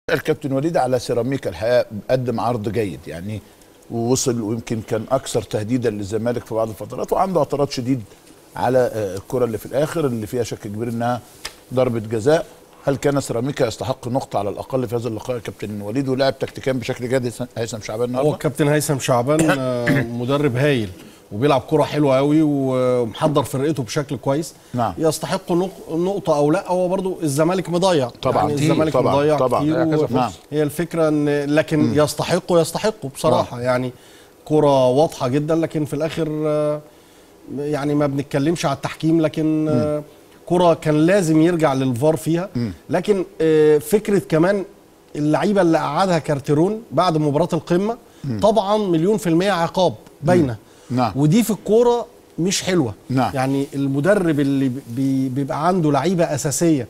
الكابتن وليد على سيراميكا الحقيقه قدم عرض جيد يعني ووصل ويمكن كان اكثر تهديدا للزمالك في بعض الفترات وعنده اعتراض شديد على آه، الكره اللي في الاخر اللي فيها شك كبير انها ضربه جزاء هل كان سيراميكا يستحق نقطه على الاقل في هذا اللقاء يا كابتن وليد ولعب تكتيكيا بشكل جيد هيثم شعبان هو النهارده الكابتن هيثم شعبان آه، مدرب هايل وبيلعب كرة حلوة قوي ومحضر فرقته بشكل كويس نعم. يستحق نق- نقطة أو لا هو برضو الزمالك مضيع طبعاً، يعني كتير، الزمالك طبعاً، مضيع طبعاً. كتير ضيع كذا و- فرصة. نعم. هي الفكرة ان لكن يستحقوا يستحقوا بصراحة يعني كرة واضحة جدا لكن في الآخر آه، يعني ما بنتكلمش على التحكيم لكن آه، كرة كان لازم يرجع للفار فيها لكن آه، فكرة كمان اللعيبة اللي قعدها كارتيرون بعد مباراة القمة طبعا مليون في المية عقاب باينة نعم. ودي في الكورة مش حلوة نعم. يعني المدرب اللي بي بيبقى عنده لعيبة أساسية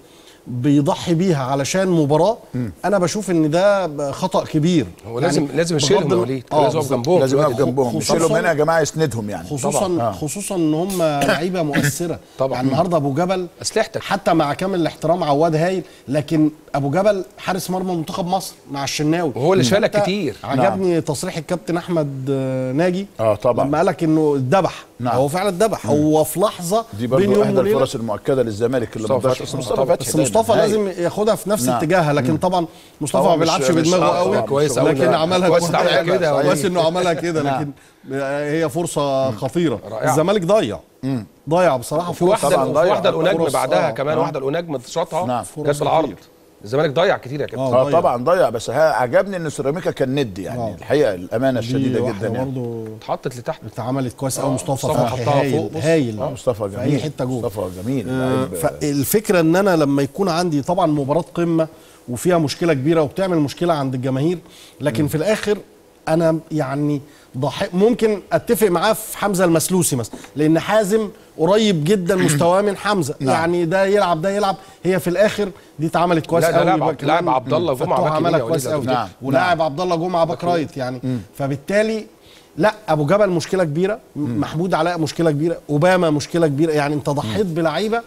بيضحي بيها علشان مباراة أنا بشوف إن ده خطأ كبير هو لازم لازم يشيلهم بغض يا ال- وليد آه، لازم يقف بالظبط. جنبهم لازم دلوقتي. يقف جنبهم خصوصاً- يشيلهم هنا يا جماعه يسندهم يعني خصوصا طبعاً. آه. خصوصا ان هم لعيبه مؤثره طبعاً. يعني النهارده ابو جبل أسلحتك. حتى مع كامل الاحترام عواد هايل لكن ابو جبل حارس مرمى منتخب مصر مع الشناوي وهو اللي شالك حتى كتير. عجبني تصريح الكابتن احمد آه، ناجي آه، طبعاً. لما قالك انه اتذبح نعم. هو فعلا اتذبح هو في لحظه دي بين برضه يوم احدى وليله الفرص المؤكده للزمالك اللي ما مصطفى ضاعش فتحي. بس مصطفى طبعاً. فتحي بس دايماً مصطفى هايل. لازم ياخدها في نفس نعم. اتجاهها لكن طبعا مصطفى هو ما مش- بيلعبش مش- بدماغه آه، قوي طبعاً. كويس أوي. لكن لا، عملها كويس كويس تعملها كده. كويس انه عملها كده نعم. لكن هي فرصه خطيره رائعة. الزمالك ضيع ضيع بصراحه في واحده طبعاً في ضيع. واحده الأوناجم فرص، بعدها آه. كمان آه. واحده الأوناجم شاطها نعم. جت فرص بالعرض كتير. الزمالك ضيع كتير يا كابتن آه. اه ضيع. طبعا ضيع بس ها عجبني ان سيراميكا كان ند يعني آه. الحقيقه الامانه الشديده جدا يعني برضه اتحطت لتحت اتعملت كويس قوي مصطفى مصطفى فتحي حطها هايل فوق، بص. هايل آه، مصطفى في جميل اي حته جول مصطفى جميل آه، لعيب، آه، فالفكره ان انا لما يكون عندي طبعا مباراه قمه وفيها مشكله كبيره وبتعمل مشكله عند الجماهير لكن في الاخر انا يعني ضحي ممكن اتفق معاه في حمزه المسلوسي مثلا لان حازم قريب جدا مستواه من حمزه نعم. يعني ده يلعب ده يلعب هي في الاخر دي اتعملت كويس لا، ده قوي لاعب يبقى عبد- كمان لاعب عبد الله جمعة فتوح باك يمين عملها يا كويس وليد قوي لو نعم. ولاعب عبد الله جمعه باك رايت يعني فبالتالي لا ابو جبل مشكله كبيره محمود علاء مشكله كبيره اوباما مشكله كبيره يعني انت ضحيت بلعيبه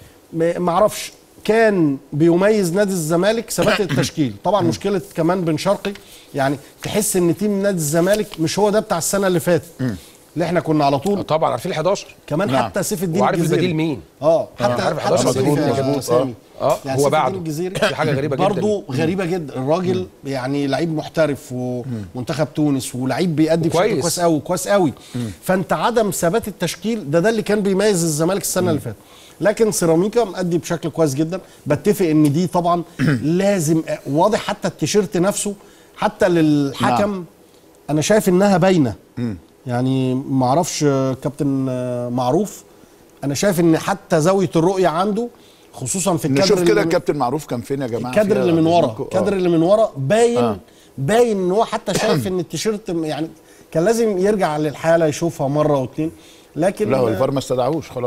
ما ما اعرفش كان بيميز نادي الزمالك ثبات التشكيل طبعا مشكله كمان بن شرقي يعني تحس ان تيم نادي الزمالك مش هو ده بتاع السنه اللي فاتت اللي احنا كنا على طول طبعا عارفين ال 11 كمان نعم. حتى سيف الدين وعارف الجزيري. البديل مين. اه حتى عارف حتى 11 سيف مظبوط، يا مظبوط. سامي. اه يعني هو سيف بعده الدين الجزيري دي حاجه غريبه جدا برضه غريبه جدا الراجل يعني لعيب محترف ومنتخب تونس ولعيب بيأدي بشكل كويس. كويس قوي كويس قوي فانت عدم ثبات التشكيل ده ده اللي كان بيميز الزمالك السنه اللي فاتت لكن سيراميكا مأدي بشكل كويس جدا بتفق ان دي طبعا لازم واضح حتى التيشيرت نفسه حتى للحكم نعم. انا شايف انها باينه يعني ما اعرفش آه، كابتن آه، معروف انا شايف ان حتى زاويه الرؤيه عنده خصوصا في الكادر نشوف كده اللي- الكابتن معروف كان فين يا جماعه الكادر فيها اللي من ورا آه. الكادر اللي من ورا باين آه. آه. باين ان هو حتى شايف ان التيشيرت يعني كان لازم يرجع للحاله يشوفها مره واتنين لكن لا هو آه، الفار ما استدعوش خلاص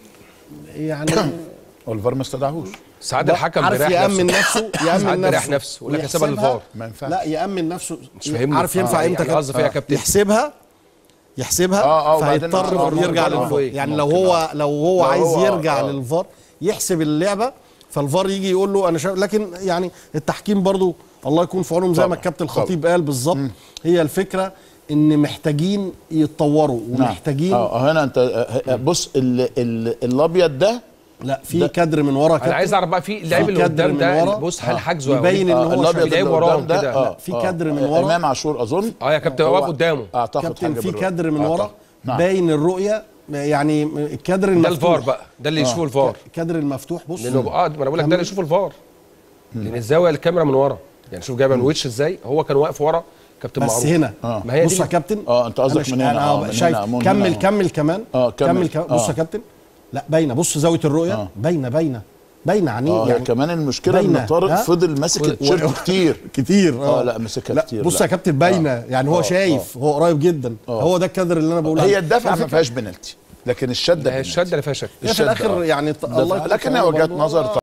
يعني هو الفار ما استدعوش ساعات الحكم عارف بيريح يأمن نفسه نفسه يأمن ساعات بيريح نفسه نفسه يقول لك هسيبها ويحسبها. للفار ما ينفعش لا يأمن نفسه مش فاهمني. عارف ينفع آه، امتى يعني قصدي فيها يا كابتن. يحسبها يحسبها آه، آه، وبعدين فهيضطر آه، يرجع ممكن، آه، للفار إيه؟ يعني لو ممكن، هو آه. لو هو لو عايز هو- يرجع آه. للفار يحسب اللعبه فالفار يجي يقول له انا شايف لكن يعني التحكيم برضو الله يكون في عونهم زي طبعا، ما الكابتن الخطيب قال بالظبط هي الفكره ان محتاجين يتطوروا ومحتاجين اه هنا انت آه، آه، بص ال- ال- الابيض ده لا في كادر من ورا انا كابتن عايز اعرف بقى في اللعيب اللي كادر قدام من ده ورا. بص هل آه. حاجزه يا يبين وليد؟ إن آه، هو الابيض شايف بيلاقي اللي وراهم قدام ده كده. آه، في آه، كادر من آه، ورا. امام عاشور اظن اه يا كابتن هو- واقف قدامه اعتقد كابتن حاجة في بالرؤية. كادر من أعتقد. ورا نعم. باين الرؤيه يعني الكادر ده المفتوح الفار بقى ده اللي يشوفه الفار الكادر المفتوح بص لانه اه ما انا بقول لك ده اللي يشوف الفار لان الزاويه الكاميرا من ورا يعني شوف جايبها من وش ازاي هو كان واقف ورا كابتن بس معروف هنا آه. ما هي بص دي يا كابتن آه، أنت قصدك أنا من ش- هنا، أنا آه، من شايف هنا، من كمل هنا. كمل كمان آه، كمل. كمل كمان بص آه. يا كابتن لا باينه بص زاويه الرؤيه آه. باينه باينه باينه عنيه اه يعني كمان المشكله ان باينة، طارق ها؟ فضل ماسك و- التيشيرت كتير كتير اه لا مسكها لا كتير بص لا. يا كابتن باينه يعني هو آه، شايف هو قريب جدا هو ده الكادر اللي انا بقوله هي عليه. الدفع ما الفكرة- فيهاش بنالتي لكن الشده ده هي بنالتي. الشده اللي فيها شك هي في الشدة، الاخر آه. يعني ط- الله دفع. يكون لكن في هي عونه وجهه برضه. نظر آه.